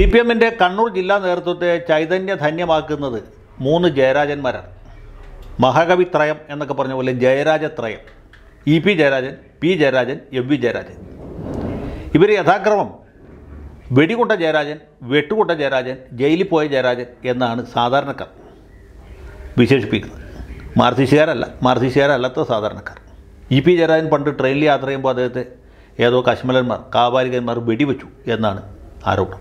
C P എമ്മിൻ്റെ കണ്ണൂർ ജില്ലാ നേതൃത്വത്തെ ചൈതന്യധന്യമാക്കുന്നത് മൂന്ന് ജയരാജന്മാരാണ് മഹാകവിത്രയം എന്നൊക്കെ പറഞ്ഞ പോലെ ജയരാജത്രയം E P Jayarajan P Jayarajan M V Jayarajan ഇവർ യഥാക്രമം വെടികൊണ്ട ജയരാജൻ വെട്ടുകൊണ്ട ജയരാജൻ ജയിലിൽ പോയ ജയരാജൻ എന്നാണ് സാധാരണക്കാർ വിശേഷിപ്പിക്കുന്നത് മാർസിഷുകാരല്ല മാർസിഷുകാരല്ലാത്ത സാധാരണക്കാർ ഇ പി ജയരാജൻ പണ്ട് ട്രെയിനിൽ യാത്ര ചെയ്യുമ്പോൾ അദ്ദേഹത്തെ ഏതോ കശ്മലന്മാർ കാപാലികന്മാർ വെടിവെച്ചു എന്നാണ് ആരോപണം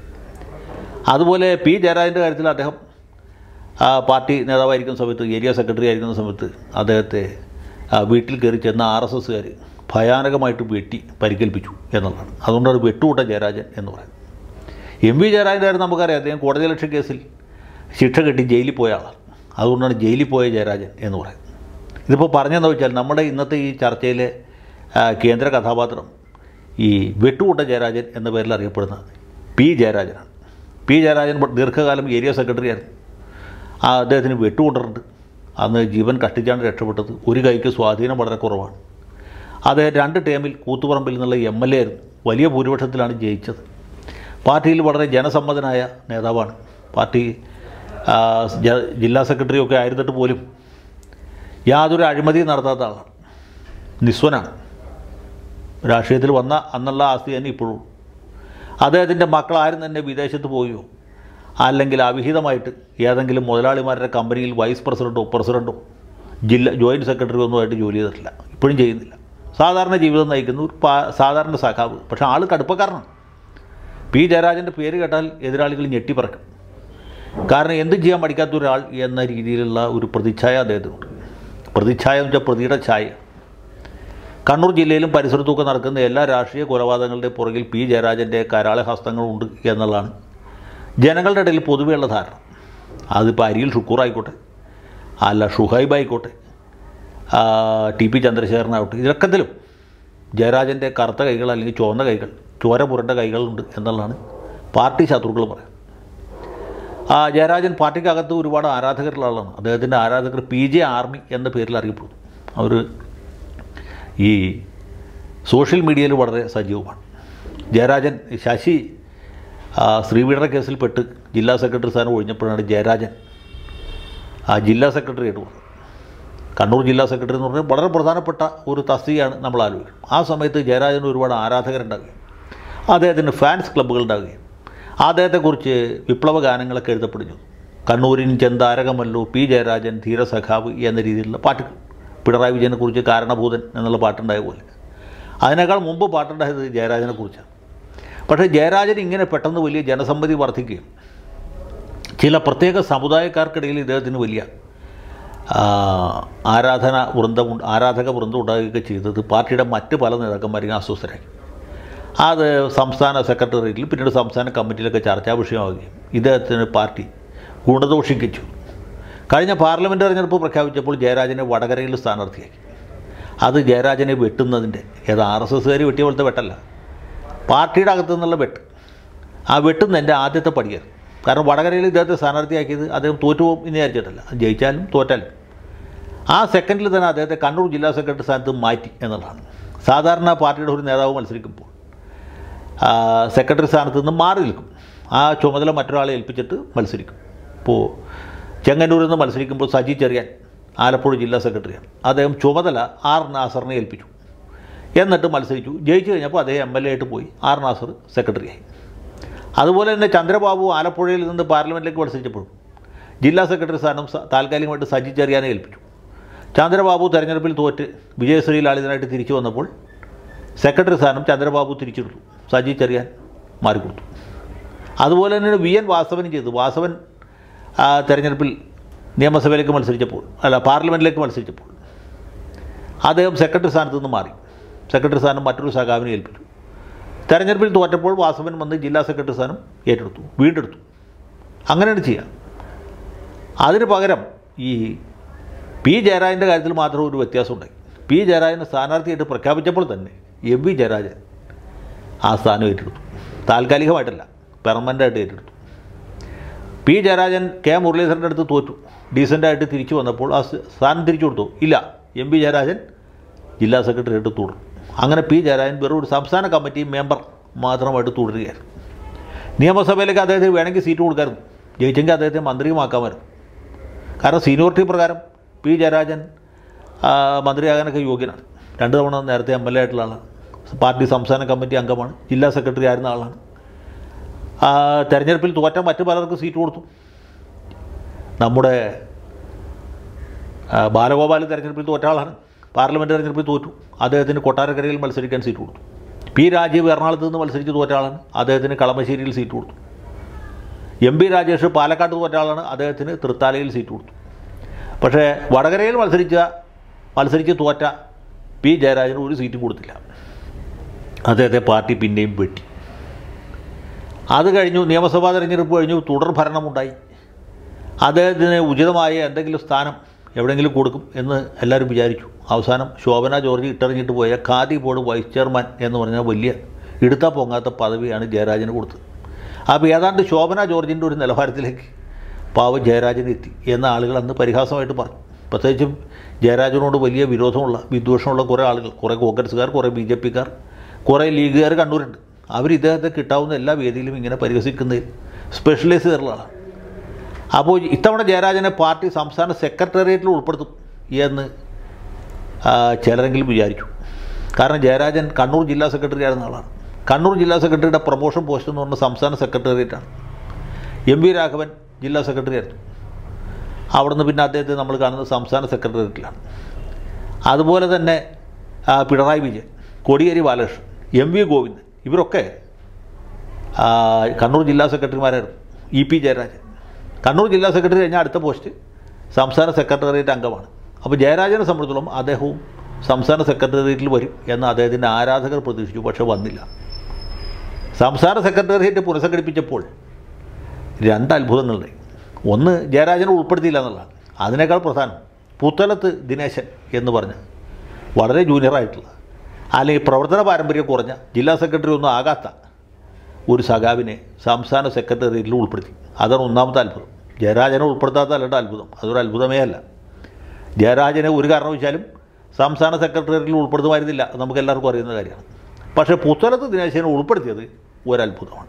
അതുപോലെ പി ജയരാജൻ്റെ കാര്യത്തിൽ അദ്ദേഹം ആ, പാർട്ടി നേതാവായിരിക്കുന്ന സമയത്ത് ഏരിയ സെക്രട്ടറി ആയിരിക്കുന്ന സമയത്ത് അദ്ദേഹത്തെ ആ, വീട്ടിൽ കയറി ചെന്ന ആർ എസ് എസ്സുകാർ ഭയാനകമായിട്ട് വെട്ടി പരിക്കേൽപ്പിച്ചു എന്നുള്ളതാണ് അതുകൊണ്ടാണ് വെട്ടുകൂട്ട ജയരാജൻ എന്ന് പറയുന്നത് എം വി ജയരാജൻ്റെ കാര്യം നമുക്കറിയാം അദ്ദേഹം കോടതി ലക്ഷ്യ കേസിൽ ശിക്ഷ കെട്ടി ജയിലിൽ പോയ ആളാണ് അതുകൊണ്ടാണ് ജയിലിൽ പോയ ജയരാജൻ എന്ന് പറയുന്നത് ഇതിപ്പോൾ പറഞ്ഞതെന്ന് വെച്ചാൽ നമ്മുടെ ഇന്നത്തെ ഈ ചർച്ചയിലെ ആ, കേന്ദ്ര കഥാപാത്രം ഈ വെട്ടുകൂട്ട ജയരാജൻ എന്ന പേരിൽ അറിയപ്പെടുന്ന പി ജയരാജനാണ് പി ജയരാജൻ ദീർഘകാലം ഏരിയ സെക്രട്ടറി ആയിരുന്നു ആ അദ്ദേഹത്തിന് വെട്ടുകൊണ്ടിട്ടുണ്ട് അന്ന് ജീവൻ കഷ്ടിച്ചാണ് രക്ഷപ്പെട്ടത് ഒരു കൈക്ക് സ്വാധീനം വളരെ കുറവാണ് അദ്ദേഹം രണ്ട് ടേമിൽ കൂത്തുപറമ്പിൽ നിന്നുള്ള എം എൽ എ ആയിരുന്നു വലിയ ഭൂരിപക്ഷത്തിലാണ് ജയിച്ചത് പാർട്ടിയിൽ വളരെ ജനസമ്മതനായ നേതാവാണ് പാർട്ടി ആ, ജ- ജില്ലാ സെക്രട്ടറിയൊക്കെ ആയിരുന്നിട്ട് പോലും യാതൊരു അഴിമതിയും നടത്താത്ത ആളാണ് നിസ്വനാണ് രാഷ്ട്രീയത്തിൽ വന്ന അന്നുള്ള ആസ്തി തന്നെ ഇപ്പോഴും അദ്ദേഹത്തിൻ്റെ മക്കളാരും തന്നെ വിദേശത്ത് പോയോ അല്ലെങ്കിൽ അവിഹിതമായിട്ട് ഏതെങ്കിലും മുതലാളിമാരുടെ കമ്പനിയിൽ വൈസ് പ്രസിഡൻറ്റോ പ്രസിഡൻറ്റോ ജില്ല ജോയിൻറ്റ് സെക്രട്ടറി ഒന്നുമായിട്ട് ജോലി ചെയ്തിട്ടില്ല ഇപ്പോഴും ചെയ്യുന്നില്ല സാധാരണ ജീവിതം നയിക്കുന്ന ഒരു പാ- സാധാരണ സഖാവ് പക്ഷേ ആൾ കടുപ്പക്കാരനാണ് പി ജയരാജൻ്റെ പേര് കേട്ടാൽ എതിരാളികൾ ഞെട്ടിപ്പറക്കും കാരണം എന്തും ചെയ്യാൻ പഠിക്കാത്ത ഒരാൾ എന്ന രീതിയിലുള്ള ഒരു പ്രതിച്ഛായ അദ്ദേഹത്തിനുണ്ട് പ്രതിച്ഛായ എന്ന് വെച്ചാൽ പ്രതിയുടെ ഛായ കണ്ണൂർ ജില്ലയിലും പരിസരത്തുമൊക്കെ നടക്കുന്ന എല്ലാ രാഷ്ട്രീയ കൊലപാതകങ്ങളുടെ പുറകിൽ പി ജയരാജൻ്റെ കരാള ഹസ്തങ്ങളുണ്ട് എന്നുള്ളതാണ് ജനങ്ങളുടെ ഇടയിൽ പൊതുവെയുള്ള ധാരണ അതിപ്പോൾ അരിയിൽ ഷുക്കൂർ ആയിക്കോട്ടെ അല്ല ഷുഹൈബ് ആയിക്കോട്ടെ ആ, ടി പി ചന്ദ്രശേഖരനാവട്ടെ ഇതിലൊക്കത്തിലും ജയരാജൻ്റെ കറുത്ത കൈകൾ അല്ലെങ്കിൽ ചുവന്ന കൈകൾ ചോര പുരണ്ട കൈകളുണ്ട് എന്നുള്ളതാണ് പാർട്ടി ശത്രുക്കൾ പറയുന്നത് ആ ജയരാജൻ പാർട്ടിക്കകത്ത് ഒരുപാട് ആരാധകരുള്ള ആളാണ് അദ്ദേഹത്തിൻ്റെ ആരാധകർ പി ജെ ആർമി എന്ന പേരിൽ അറിയപ്പെടുന്നു അവർ ഈ സോഷ്യൽ മീഡിയയിൽ വളരെ സജീവമാണ് ജയരാജൻ ശശി ആ, ശ്രീപീഡന കേസിൽപ്പെട്ട് ജില്ലാ സെക്രട്ടറി സ്ഥാനം ഒഴിഞ്ഞപ്പോഴാണ് ജയരാജൻ ആ ജില്ലാ സെക്രട്ടറി ആയിട്ട് വന്നത് കണ്ണൂർ ജില്ലാ സെക്രട്ടറി എന്ന് പറഞ്ഞാൽ വളരെ പ്രധാനപ്പെട്ട ഒരു തസ്തികയാണ് നമ്മൾ ആലോചിക്കുന്നത് ആ സമയത്ത് ജയരാജന് ഒരുപാട് ആരാധകരുണ്ടാവുകയും അദ്ദേഹത്തിന് ഫാൻസ് ക്ലബ്ബുകൾ ഉണ്ടാവുകയും അദ്ദേഹത്തെക്കുറിച്ച് വിപ്ലവ ഗാനങ്ങളൊക്കെ എഴുതപ്പെടുന്നു കണ്ണൂരിൻ ചെന്താരകമല്ലോ പി ജയരാജൻ ധീരസഖാവ് എന്ന രീതിയിലുള്ള പാട്ടുകൾ പിണറായി വിജയനെ കുറിച്ച് കാരണഭൂതൻ എന്നുള്ള പാട്ടുണ്ടായ പോലെ അതിനേക്കാൾ മുമ്പ് പാട്ടുണ്ടായത് ജയരാജനെ കുറിച്ചാണ് പക്ഷേ ജയരാജൻ ഇങ്ങനെ പെട്ടെന്ന് വലിയ ജനസമ്മതി വർദ്ധിക്കുകയും ചില പ്രത്യേക സമുദായക്കാർക്കിടയിൽ ഇദ്ദേഹത്തിന് വലിയ ആ, ആരാധന വൃന്ദം ആരാധക വൃന്ദം ഉണ്ടാകുകയൊക്കെ ചെയ്തത് പാർട്ടിയുടെ മറ്റ് പല നേതാക്കന്മാരെയും അസ്വസ്ഥരാക്കി അത് സംസ്ഥാന സെക്രട്ടേറിയറ്റിൽ പിന്നീട് സംസ്ഥാന കമ്മിറ്റിയിലൊക്കെ ചർച്ചാ വിഷയമാവുകയും ഇദ്ദേഹത്തിന് പാർട്ടി ഗുണദോഷിക്കിച്ചു കഴിഞ്ഞ പാർലമെൻറ്റ് തെരഞ്ഞെടുപ്പ് പ്രഖ്യാപിച്ചപ്പോൾ ജയരാജനെ വടകരയിൽ സ്ഥാനാർത്ഥിയാക്കി അത് ജയരാജനെ വെട്ടുന്നതിൻ്റെ ഏത് ആർ എസ് എസ്സുകാർ വെട്ടിയ പോലത്തെ വെട്ടല്ല പാർട്ടിയുടെ അകത്തു നിന്നുള്ള വെട്ട് ആ വെട്ടുന്നതിൻ്റെ ആദ്യത്തെ പടിയാണ് കാരണം വടകരയിൽ ഇദ്ദേഹത്തെ സ്ഥാനാർത്ഥിയാക്കിയത് അദ്ദേഹം തോറ്റുപോകും എന്ന് വിചാരിച്ചിട്ടല്ല ജയിച്ചാലും തോറ്റാലും ആ സെക്കൻഡിൽ തന്നെ അദ്ദേഹത്തെ കണ്ണൂർ ജില്ലാ സെക്രട്ടറി സ്ഥാനത്ത് മാറ്റി എന്നുള്ളതാണ് സാധാരണ പാർട്ടിയുടെ ഒരു നേതാവ് മത്സരിക്കുമ്പോൾ ആ, സെക്രട്ടറി സ്ഥാനത്ത് നിന്ന് മാറി നിൽക്കും ആ ചുമതല മറ്റൊരാളെ ഏൽപ്പിച്ചിട്ട് മത്സരിക്കും ഇപ്പോൾ ചെങ്ങന്നൂരിൽ നിന്ന് മത്സരിക്കുമ്പോൾ സജി ചെറിയാൻ ആലപ്പുഴ ജില്ലാ സെക്രട്ടറിയാണ് അദ്ദേഹം ചുമതല ആർ നാസറിനെ ഏൽപ്പിച്ചു എന്നിട്ട് മത്സരിച്ചു ജയിച്ചു കഴിഞ്ഞപ്പോൾ അദ്ദേഹം എം എൽ എ ആയിട്ട് പോയി ആർ നാസർ സെക്രട്ടറിയായി അതുപോലെ തന്നെ ചന്ദ്രബാബു ആലപ്പുഴയിൽ നിന്ന് പാർലമെൻറ്റിലേക്ക് മത്സരിച്ചപ്പോഴും ജില്ലാ സെക്രട്ടറി സ്ഥാനം സ- താൽക്കാലികമായിട്ട് സജി ചെറിയാനെ ഏൽപ്പിച്ചു ചന്ദ്രബാബു തെരഞ്ഞെടുപ്പിൽ തോറ്റ് വിജയശ്രീ ലാളിതനായിട്ട് തിരിച്ചു വന്നപ്പോൾ സെക്രട്ടറി സ്ഥാനം ചന്ദ്രബാബു തിരിച്ചെടുത്തു സജി ചെറിയാൻ മാറിക്കൊടുത്തു അതുപോലെ തന്നെ വി എൻ വാസവനും ചെയ്തു വാസവൻ ആ, തെരഞ്ഞെടുപ്പിൽ നിയമസഭയിലേക്ക് മത്സരിച്ചപ്പോൾ അല്ല പാർലമെൻറ്റിലേക്ക് മത്സരിച്ചപ്പോൾ അദ്ദേഹം സെക്രട്ടറി സ്ഥാനത്ത് നിന്ന് മാറി സെക്രട്ടറി സ്ഥാനം മറ്റൊരു സഖാവിനെ ഏൽപ്പിച്ചു തെരഞ്ഞെടുപ്പിൽ തോറ്റപ്പോൾ വാസവൻ വന്ന് ജില്ലാ സെക്രട്ടറി സ്ഥാനം ഏറ്റെടുത്തു വീണ്ടെടുത്തു അങ്ങനെയാണ് ചെയ്യുക അതിന് പകരം ഈ പി ജയരാജൻ്റെ കാര്യത്തിൽ മാത്രം ഒരു വ്യത്യാസമുണ്ടായി പി ജയരാജനെ സ്ഥാനാർത്ഥിയായിട്ട് പ്രഖ്യാപിച്ചപ്പോൾ തന്നെ എം വി ജയരാജൻ ആ സ്ഥാനം ഏറ്റെടുത്തു താൽക്കാലികമായിട്ടല്ല പെർമനൻ്റായിട്ട് ഏറ്റെടുത്തു പി ജയരാജൻ കെ മുരളീധരൻ്റെ അടുത്ത് തോറ്റു ഡീസൻ്റായിട്ട് തിരിച്ചു വന്നപ്പോൾ ആ സ് സ്ഥാനം തിരിച്ചു കൊടുത്തു ഇല്ല എം പി ജയരാജൻ ജില്ലാ സെക്രട്ടറി ആയിട്ട് തുടർന്നു അങ്ങനെ പി ജയരാജൻ വെറും ഒരു സംസ്ഥാന കമ്മിറ്റി മെമ്പർ മാത്രമായിട്ട് തുടരുകയായിരുന്നു നിയമസഭയിലേക്ക് അദ്ദേഹത്തിന് വേണമെങ്കിൽ സീറ്റ് കൊടുക്കാമായിരുന്നു ജയിച്ചെങ്കിൽ അദ്ദേഹത്തെ മന്ത്രിയുമാക്കാമായിരുന്നു കാരണം സീനിയോറിറ്റി പ്രകാരം പി ജയരാജൻ ആ, മന്ത്രിയാകാനൊക്കെ യോഗ്യനാണ് രണ്ട് തവണ നേരത്തെ എം എൽ എ ആയിട്ടുള്ള ആളാണ് പാർട്ടി സംസ്ഥാന കമ്മിറ്റി അംഗമാണ് ജില്ലാ സെക്രട്ടറി ആയിരുന്ന ആളാണ് ആ, തെരഞ്ഞെടുപ്പിൽ തോറ്റ മറ്റു പലർക്കും സീറ്റ് കൊടുത്തു നമ്മുടെ ആ, ബാലഗോപാൽ തെരഞ്ഞെടുപ്പിൽ തോറ്റ ആളാണ് പാർലമെൻറ്റ് തെരഞ്ഞെടുപ്പിൽ തോറ്റു അദ്ദേഹത്തിന് കൊട്ടാരക്കരയിൽ മത്സരിക്കാൻ സീറ്റ് കൊടുത്തു പി രാജീവ് എറണാകുളത്ത് നിന്ന് മത്സരിച്ച് തോറ്റ ആളാണ് അദ്ദേഹത്തിന് കളമശ്ശേരിയിൽ സീറ്റ് കൊടുത്തു എം പി രാജേഷ് പാലക്കാട് തോറ്റ ആളാണ് അദ്ദേഹത്തിന് തൃത്താലയിൽ സീറ്റ് കൊടുത്തു പക്ഷേ വടകരയിൽ മത്സരിച്ച മത്സരിച്ച് തോറ്റ പി ജയരാജന് ഒരു സീറ്റും കൊടുത്തില്ല അദ്ദേഹത്തെ പാർട്ടി പിന്നെയും വെട്ടി അത് കഴിഞ്ഞു നിയമസഭാ തെരഞ്ഞെടുപ്പ് കഴിഞ്ഞു തുടർ ഭരണമുണ്ടായി അദ്ദേഹത്തിന് ഉചിതമായ എന്തെങ്കിലും സ്ഥാനം എവിടെയെങ്കിലും കൊടുക്കും എന്ന് എല്ലാവരും വിചാരിച്ചു അവസാനം ശോഭന ജോർജ് ഇട്ടെറിഞ്ഞിട്ട് പോയ ഖാദി ബോർഡ് വൈസ് ചെയർമാൻ എന്ന് പറഞ്ഞ വലിയ ഇടുത്താ പൊങ്ങാത്ത പദവിയാണ് ജയരാജന് കൊടുത്തത് അപ്പോൾ ഏതാണ്ട് ശോഭന ജോർജിൻ്റെ ഒരു നിലവാരത്തിലേക്ക് പാവ ജയരാജൻ എത്തി എന്ന ആളുകൾ അന്ന് പരിഹാസമായിട്ട് പറഞ്ഞു പ്രത്യേകിച്ചും ജയരാജനോട് വലിയ വിരോധമുള്ള വിദ്വേഷമുള്ള കുറേ ആളുകൾ കുറേ കോൺഗ്രസ്സുകാർ കുറേ ബി ജെ പിക്കാർ കുറേ ലീഗുകാർ കണ്ണൂരുണ്ട് അവർ ഇദ്ദേഹത്തെ കിട്ടാവുന്ന എല്ലാ വേദിയിലും ഇങ്ങനെ പരിഹസിക്കുന്നതിൽ സ്പെഷ്യലൈസ് ചെയ്തിട്ടുള്ളതാണ് അപ്പോൾ ഇത്തവണ ജയരാജനെ പാർട്ടി സംസ്ഥാന സെക്രട്ടേറിയറ്റിൽ ഉൾപ്പെടുത്തും എന്ന് ആ, ചിലരെങ്കിലും വിചാരിച്ചു കാരണം ജയരാജൻ കണ്ണൂർ ജില്ലാ സെക്രട്ടറി ആയിരുന്ന ആളാണ് കണ്ണൂർ ജില്ലാ സെക്രട്ടറിയുടെ പ്രൊമോഷൻ പോസ്റ്റ് എന്ന് പറഞ്ഞാൽ സംസ്ഥാന സെക്രട്ടേറിയറ്റാണ് എം വി രാഘവൻ ജില്ലാ സെക്രട്ടറി ആയിരുന്നു അവിടുന്ന് പിന്നെ അദ്ദേഹത്തെ നമ്മൾ കാണുന്നത് സംസ്ഥാന സെക്രട്ടേറിയറ്റിലാണ് അതുപോലെ തന്നെ ആ, പിണറായി വിജയൻ കോടിയേരി ബാലകൃഷ്ണൻ എം വി ഗോവിന്ദൻ ഇവരൊക്കെ ആ, കണ്ണൂർ ജില്ലാ സെക്രട്ടറിമാരായിരുന്നു ഇ പി ജയരാജൻ കണ്ണൂർ ജില്ലാ സെക്രട്ടറി കഴിഞ്ഞാൽ അടുത്ത പോസ്റ്റ് സംസ്ഥാന സെക്രട്ടേറിയറ്റ് അംഗമാണ് അപ്പോൾ ജയരാജനെ സംബന്ധിച്ചിടത്തോളം അദ്ദേഹവും സംസ്ഥാന സെക്രട്ടേറിയറ്റിൽ വരും എന്ന് അദ്ദേഹത്തിൻ്റെ ആരാധകർ പ്രതീക്ഷിച്ചു പക്ഷേ വന്നില്ല സംസ്ഥാന സെക്രട്ടേറിയറ്റ് പുനഃസംഘടിപ്പിച്ചപ്പോൾ രണ്ട് അത്ഭുതങ്ങളുണ്ടായി ഒന്ന് ജയരാജനെ ഉൾപ്പെടുത്തിയില്ല എന്നുള്ളതാണ് അതിനേക്കാൾ പ്രധാനം പുത്തലത്ത് ദിനേശൻ എന്ന് പറഞ്ഞ് വളരെ ജൂനിയറായിട്ടുള്ള അല്ലെങ്കിൽ പ്രവർത്തന പാരമ്പര്യം കുറഞ്ഞ ജില്ലാ സെക്രട്ടറി ഒന്നും ആകാത്ത ഒരു സഖാവിനെ സംസ്ഥാന സെക്രട്ടേറിയറ്റിൽ ഉൾപ്പെടുത്തി അതാണ് ഒന്നാമത്തെ അത്ഭുതം ജയരാജനെ ഉൾപ്പെടുത്താത്തതല്ല അത്ഭുതം അതൊരു അത്ഭുതമേ അല്ല ജയരാജനെ ഒരു കാരണവശാലും സംസ്ഥാന സെക്രട്ടേറിയറ്റിൽ ഉൾപ്പെടുത്തുമായിരുന്നില്ല അത് നമുക്ക് എല്ലാവർക്കും അറിയുന്ന കാര്യമാണ് പക്ഷേ പുത്തലത്ത് ദിനേശനെ ഉൾപ്പെടുത്തിയത് ഒരത്ഭുതമാണ്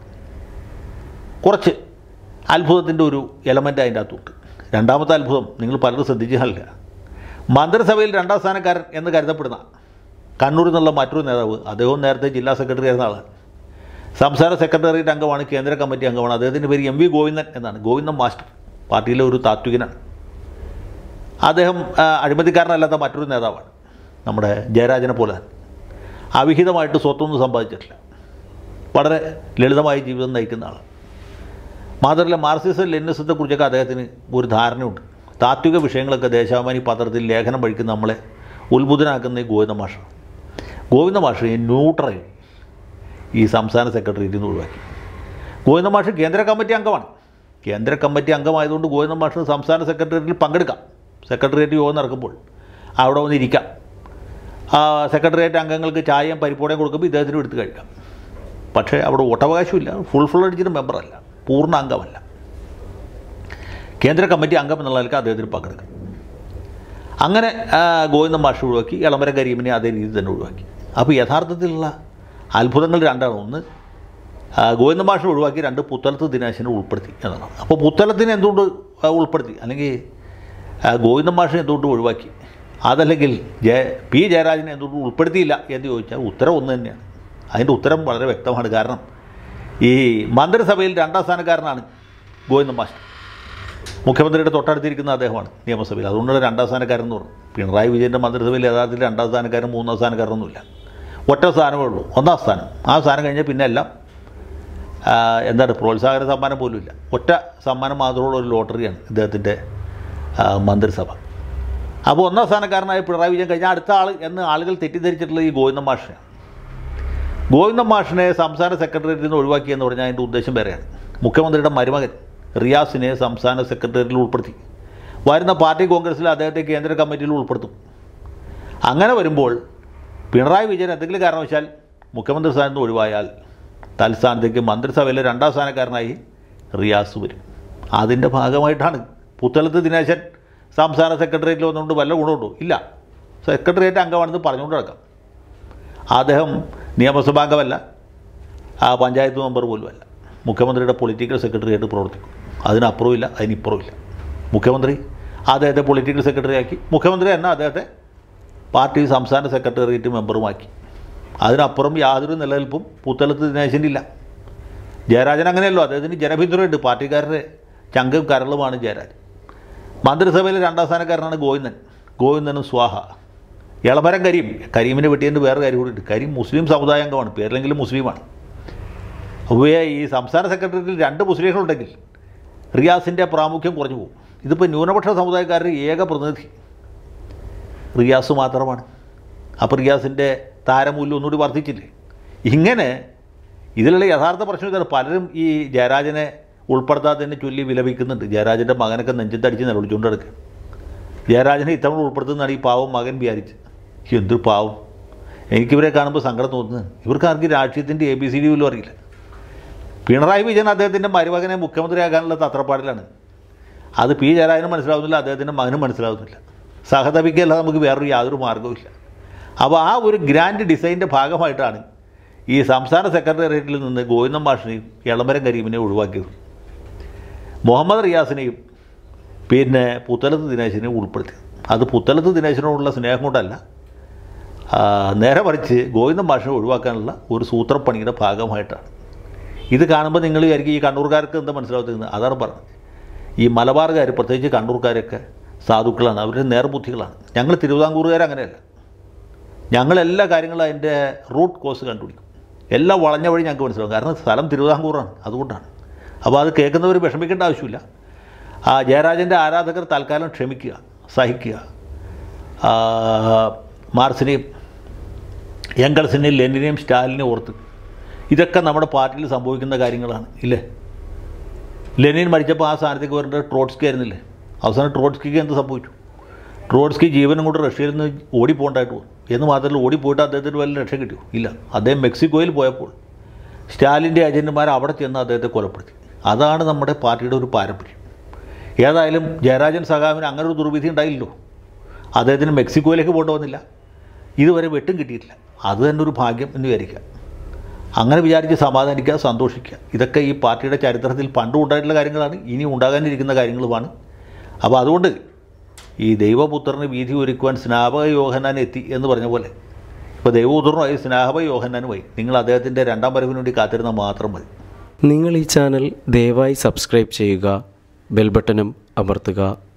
കുറച്ച് അത്ഭുതത്തിൻ്റെ ഒരു എലമെൻ്റ് അതിൻ്റെ അകത്തുണ്ട് രണ്ടാമത്തെ അത്ഭുതം നിങ്ങൾ പലരും ശ്രദ്ധിച്ചാലില്ല മന്ത്രിസഭയിൽ രണ്ടാം സ്ഥാനക്കാരൻ എന്ന് കരുതപ്പെടുന്ന കണ്ണൂരിൽ നിന്നുള്ള മറ്റൊരു നേതാവ് അദ്ദേഹവും നേരത്തെ ജില്ലാ സെക്രട്ടറി ആയിരുന്ന ആളാണ് സംസ്ഥാന സെക്രട്ടേറിയറ്റ് അംഗമാണ് കേന്ദ്ര കമ്മിറ്റി അംഗമാണ് അദ്ദേഹത്തിൻ്റെ പേര് എം വി ഗോവിന്ദൻ എന്നാണ് ഗോവിന്ദൻ മാസ്റ്റർ പാർട്ടിയിലെ ഒരു താത്വികനാണ് അദ്ദേഹം ആ, അഴിമതിക്കാരനല്ലാത്ത മറ്റൊരു നേതാവാണ് നമ്മുടെ ജയരാജനെ പോലെ തന്നെ അവിഹിതമായിട്ട് സ്വത്തൊന്നും സമ്പാദിച്ചിട്ടില്ല വളരെ ലളിതമായ ജീവിതം നയിക്കുന്ന ആളാണ് മാത്രമല്ല മാർസിസം ലെനിസത്തെക്കുറിച്ചൊക്കെ അദ്ദേഹത്തിന് ഒരു ധാരണയുണ്ട് താത്വിക വിഷയങ്ങളൊക്കെ ദേശാഭിമാനി പത്രത്തിൽ ലേഖനം വഴിക്കുന്ന നമ്മളെ ഉത്ബുദ്ധനാക്കുന്ന ഈ ഗോവിന്ദ മാഷാണ് ഗോവിന്ദ മാഷ് ന്യൂട്രൽ ഈ സംസ്ഥാന സെക്രട്ടേറിയറ്റിൽ നിന്ന് ഒഴിവാക്കി ഗോവിന്ദ മാഷ് കേന്ദ്ര കമ്മിറ്റി അംഗമാണ് കേന്ദ്ര കമ്മിറ്റി അംഗമായതുകൊണ്ട് ഗോവിന്ദ മാഷിന് സംസ്ഥാന സെക്രട്ടേറിയറ്റിൽ പങ്കെടുക്കാം സെക്രട്ടേറിയറ്റ് യോഗം നടക്കുമ്പോൾ അവിടെ വന്നിരിക്കാം ആ സെക്രട്ടേറിയറ്റ് അംഗങ്ങൾക്ക് ചായയും പരിപ്പോടയും കൊടുക്കുമ്പോൾ ഇദ്ദേഹത്തിന് എടുത്ത് കഴിക്കാം പക്ഷേ അവിടെ വോട്ടവകാശമില്ല ഫുൾ ഫ്ലഡ്ജിന് മെമ്പറല്ല പൂർണ്ണ അംഗമല്ല കേന്ദ്ര കമ്മിറ്റി അംഗം എന്നുള്ള നിലക്ക് അദ്ദേഹത്തിന് പങ്കെടുക്കാം അങ്ങനെ ആ, ഗോവിന്ദൻ മാഷ് ഒഴിവാക്കി ഇളമര കരീമിനെ അതേ രീതിയിൽ തന്നെ ഒഴിവാക്കി അപ്പോൾ യഥാർത്ഥത്തിലുള്ള അത്ഭുതങ്ങൾ രണ്ടാണ് ഒന്ന് ആ, ഗോവിന്ദൻ മാഷ് ഒഴിവാക്കി രണ്ട് പുത്തലത്ത് ദിനേശനെ ഉൾപ്പെടുത്തി എന്നതാണ് അപ്പോൾ പുത്തലത്തിനെ എന്തുകൊണ്ട് ആ, ഉൾപ്പെടുത്തി അല്ലെങ്കിൽ ആ, ഗോവിന്ദൻ മാഷിനെ എന്തുകൊണ്ട് ഒഴിവാക്കി അതല്ലെങ്കിൽ ജയ പി ജയരാജനെ എന്തുകൊണ്ട് ഉൾപ്പെടുത്തിയില്ല എന്ന് ചോദിച്ചാൽ ഉത്തരം ഒന്ന് തന്നെയാണ് അതിൻ്റെ ഉത്തരം വളരെ വ്യക്തമാണ് കാരണം ഈ മന്ത്രിസഭയിൽ രണ്ടാം സ്ഥാനക്കാരനാണ് ഗോവിന്ദൻ മാഷ് മുഖ്യമന്ത്രിയുടെ തൊട്ടടുത്തിരിക്കുന്ന അദ്ദേഹമാണ് നിയമസഭയിൽ അതുകൊണ്ടാണ് രണ്ടാം സ്ഥാനക്കാരൻ എന്ന് പറഞ്ഞു പിണറായി വിജയൻ്റെ മന്ത്രിസഭയിൽ യഥാർത്ഥത്തിൽ രണ്ടാം സ്ഥാനക്കാരൻ മൂന്നാം സ്ഥാനക്കാരനൊന്നുമില്ല ഒറ്റ സ്ഥാനമേ ഉള്ളൂ ഒന്നാം സ്ഥാനം ആ സ്ഥാനം കഴിഞ്ഞാൽ പിന്നെ എല്ലാം ആ, എന്താണ് പ്രോത്സാഹന സമ്മാനം പോലും ഇല്ല ഒറ്റ സമ്മാനം മാത്രമുള്ള ഒരു ലോട്ടറിയാണ് ഇദ്ദേഹത്തിൻ്റെ ആ, മന്ത്രിസഭ അപ്പോൾ ഒന്നാം സ്ഥാനക്കാരനായ പിണറായി വിജയൻ കഴിഞ്ഞാൽ അടുത്ത ആൾ എന്ന് ആളുകൾ തെറ്റിദ്ധരിച്ചിട്ടുള്ളത് ഈ ഗോവിന്ദൻ മാഷിനെയാണ് ഗോവിന്ദൻ മാഷിനെ സംസ്ഥാന സെക്രട്ടേറിയറ്റിൽ നിന്ന് ഒഴിവാക്കിയെന്ന് പറഞ്ഞാൽ അതിൻ്റെ ഉദ്ദേശം വേറെയാണ് മുഖ്യമന്ത്രിയുടെ മരുമകൻ റിയാസിനെ സംസ്ഥാന സെക്രട്ടേറിയറ്റിൽ ഉൾപ്പെടുത്തി വരുന്ന പാർട്ടി കോൺഗ്രസ്സിൽ അദ്ദേഹത്തെ കേന്ദ്ര കമ്മിറ്റിയിൽ ഉൾപ്പെടുത്തും അങ്ങനെ വരുമ്പോൾ പിണറായി വിജയൻ എന്തെങ്കിലും കാരണവശാൽ മുഖ്യമന്ത്രി സ്ഥാനത്ത് നിന്ന് ഒഴിവായാൽ തൽസ്ഥാനത്തേക്ക് മന്ത്രിസഭയിലെ രണ്ടാം സ്ഥാനക്കാരനായി റിയാസ് വരും അതിൻ്റെ ഭാഗമായിട്ടാണ് പുത്തലത്ത് ദിനേശൻ സംസ്ഥാന സെക്രട്ടേറിയറ്റിൽ വന്നുകൊണ്ട് വല്ല ഗുണമുണ്ടോ ഇല്ല സെക്രട്ടേറിയറ്റ് അംഗമാണെന്ന് പറഞ്ഞുകൊണ്ട് നടക്കാം അദ്ദേഹം നിയമസഭാംഗമല്ല ആ പഞ്ചായത്ത് മെമ്പർ പോലുമല്ല മുഖ്യമന്ത്രിയുടെ പൊളിറ്റിക്കൽ സെക്രട്ടറി ആയിട്ട് പ്രവർത്തിക്കും അതിനപ്പുറവും ഇല്ല അതിനിപ്പുറവും ഇല്ല മുഖ്യമന്ത്രി അദ്ദേഹത്തെ പൊളിറ്റിക്കൽ സെക്രട്ടറി ആക്കി മുഖ്യമന്ത്രി തന്നെ അദ്ദേഹത്തെ പാർട്ടി സംസ്ഥാന സെക്രട്ടേറിയറ്റ് മെമ്പറുമാക്കി അതിനപ്പുറം യാതൊരു നിലനിൽപ്പും പുത്തലത്ത് ദിനേശനില്ല ജയരാജൻ അങ്ങനെയല്ലോ അദ്ദേഹത്തിന് ജനപിന്തുണയുണ്ട് പാർട്ടിക്കാരുടെ ചങ്കും കരളുമാണ് ജയരാജൻ മന്ത്രിസഭയിലെ രണ്ടാം സ്ഥാനക്കാരനാണ് ഗോവിന്ദൻ ഗോവിന്ദനും സ്വാഹ ഇളമരം കരീം കരീമിനെ വെട്ടിയതിൻ്റെ വേറെ കാര്യം കൂടി ഉണ്ട് കരീം മുസ്ലിം സമുദായ അംഗമാണ് പേരിലെങ്കിലും മുസ്ലിമാണ് അപ്പോൾ ഈ സംസ്ഥാന സെക്രട്ടറിയിൽ രണ്ട് മുസ്ലിങ്ങളുണ്ടെങ്കിൽ റിയാസിൻ്റെ പ്രാമുഖ്യം കുറഞ്ഞു പോകും ഇതിപ്പോൾ ന്യൂനപക്ഷ സമുദായക്കാരുടെ ഏക പ്രതിനിധി റിയാസ് മാത്രമാണ് അപ്പോൾ റിയാസിൻ്റെ താരമൂല്യം ഒന്നുകൂടി വർദ്ധിച്ചില്ലേ ഇങ്ങനെ ഇതിലുള്ള യഥാർത്ഥ പ്രശ്നം ഇതാണ് പലരും ഈ ജയരാജനെ ഉൾപ്പെടുത്താത്തതിനെ ചൊല്ലി വിലപിക്കുന്നുണ്ട് ജയരാജൻ്റെ മകനൊക്കെ നെഞ്ചത്തടിച്ച് നിലവിളിച്ചുകൊണ്ട് കിടക്കുക ജയരാജനെ ഇത്തവണ ഉൾപ്പെടുത്തുന്നതാണ് ഈ പാവം മകൻ വിചാരിച്ച് എന്തൊരു പാവം എനിക്കിവരെ കാണുമ്പോൾ സങ്കടം തോന്നുന്നത് ഇവർക്ക് ആർക്കും രാഷ്ട്രീയത്തിൻ്റെ എ ബി സി ഡി പോലും അറിയില്ല പിണറായി വിജയൻ അദ്ദേഹത്തിൻ്റെ മരുമകനെ മുഖ്യമന്ത്രിയാക്കാനുള്ള തത്രപ്പാടിലാണ് അത് പി ജയരാജനും മനസ്സിലാവുന്നില്ല അദ്ദേഹത്തിൻ്റെ മകനും മനസ്സിലാവുന്നില്ല സഹതപിക്കല്ലാതെ നമുക്ക് വേറൊരു യാതൊരു മാർഗ്ഗവുമില്ല അപ്പോൾ ആ ഒരു ഗ്രാൻഡ് ഡിസൈൻ്റെ ഭാഗമായിട്ടാണ് ഈ സംസ്ഥാന സെക്രട്ടേറിയറ്റിൽ നിന്ന് ഗോവിന്ദൻ മാഷിനെയും എളമരം കരീമിനെയും ഒഴിവാക്കിയത് മുഹമ്മദ് റിയാസിനെയും പിന്നെ പുത്തലത്ത് ദിനേശിനെയും ഉൾപ്പെടുത്തി അത് പുത്തലത്ത് ദിനേശിനോടുള്ള സ്നേഹം കൊണ്ടല്ല ആ, നേരെ മറിച്ച് ഗോവിന്ദൻ മാഷിനെ ഒഴിവാക്കാനുള്ള ഒരു സൂത്രപ്പണിയുടെ ഭാഗമായിട്ടാണ് ഇത് കാണുമ്പോൾ നിങ്ങൾ വിചാരിക്കും ഈ കണ്ണൂർക്കാർക്ക് എന്താ മനസ്സിലാവുന്നത് അതാണ് പറഞ്ഞത് ഈ മലബാറുകാർ പ്രത്യേകിച്ച് കണ്ണൂർക്കാരൊക്കെ സാധുക്കളാണ് അവർ നേർബുദ്ധികളാണ് ഞങ്ങൾ തിരുവിതാംകൂറുകാർ അങ്ങനെയല്ല ഞങ്ങളെല്ലാ കാര്യങ്ങളും അതിൻ്റെ റൂട്ട് കോസ് കണ്ടുപിടിക്കും എല്ലാം വളഞ്ഞ വഴി ഞങ്ങൾക്ക് മനസ്സിലാവും കാരണം സ്ഥലം തിരുവിതാംകൂറാണ് അതുകൊണ്ടാണ് അപ്പോൾ അത് കേൾക്കുന്നവർ വിഷമിക്കേണ്ട ആവശ്യമില്ല ആ ജയരാജൻ്റെ ആരാധകർ തൽക്കാലം ക്ഷമിക്കുക സഹിക്കുക ആ, മാർസിനെയും എംഗൾസിനെയും ലെനിനെയും സ്റ്റാലിനെയും ഓർത്ത് ഇതൊക്കെ നമ്മുടെ പാർട്ടിയിൽ സംഭവിക്കുന്ന കാര്യങ്ങളാണ് ഇല്ലേ ലെനിൻ മരിച്ചപ്പോൾ ആ സ്ഥാനത്തേക്ക് വരേണ്ടത് ട്രോട്സ്കി ആയിരുന്നില്ലേ അവസാനം ട്രോട്സ്കിക്ക് എന്ത് സംഭവിച്ചു ട്രോട്സ്കി ജീവനും കൊണ്ട് റഷ്യയിൽ നിന്ന് ഓടിപ്പോണ്ടായിട്ട് പോകും എന്ന് മാത്രമല്ല ഓടിപ്പോയിട്ട് അദ്ദേഹത്തിന് വല്ല രക്ഷ കിട്ടിയോ ഇല്ല അദ്ദേഹം മെക്സിക്കോയിൽ പോയപ്പോൾ സ്റ്റാലിൻ്റെ ഏജൻറ്റുമാർ അവിടെ ചെന്ന് അദ്ദേഹത്തെ കൊലപ്പെടുത്തി അതാണ് നമ്മുടെ പാർട്ടിയുടെ ഒരു പാരമ്പര്യം ഏതായാലും ജയരാജൻ സഖാവിന് അങ്ങനെ ഒരു ദുർവിധി ഉണ്ടായില്ലല്ലോ അദ്ദേഹത്തിന് മെക്സിക്കോയിലേക്ക് പോകേണ്ടി വന്നില്ല ഇതുവരെ വെട്ടും കിട്ടിയിട്ടില്ല അത് തന്നെ ഒരു ഭാഗ്യം എന്ന് വിചാരിക്കുക അങ്ങനെ വിചാരിച്ച് സമാധാനിക്കുക സന്തോഷിക്കുക ഇതൊക്കെ ഈ പാർട്ടിയുടെ ചരിത്രത്തിൽ പണ്ടും ഉണ്ടായിട്ടുള്ള കാര്യങ്ങളാണ് ഇനി ഉണ്ടാകാനിരിക്കുന്ന കാര്യങ്ങളുമാണ് അപ്പോൾ അതുകൊണ്ട് ഈ ദൈവപുത്രന് വീതി ഒരുക്കുവാൻ സ്നാപക യോഹന്നാൻ എത്തി എന്ന് പറഞ്ഞ പോലെ ഇപ്പോൾ ദൈവപുത്രനുമായി സ്നാപക യോഹന്നാനുമായി നിങ്ങൾ അദ്ദേഹത്തിൻ്റെ രണ്ടാം വരവിന് വേണ്ടി കാത്തിരുന്നാൽ മാത്രം മതി നിങ്ങൾ ഈ ചാനൽ ദയവായി സബ്സ്ക്രൈബ് ചെയ്യുക ബെൽ ബട്ടണും അമർത്തുക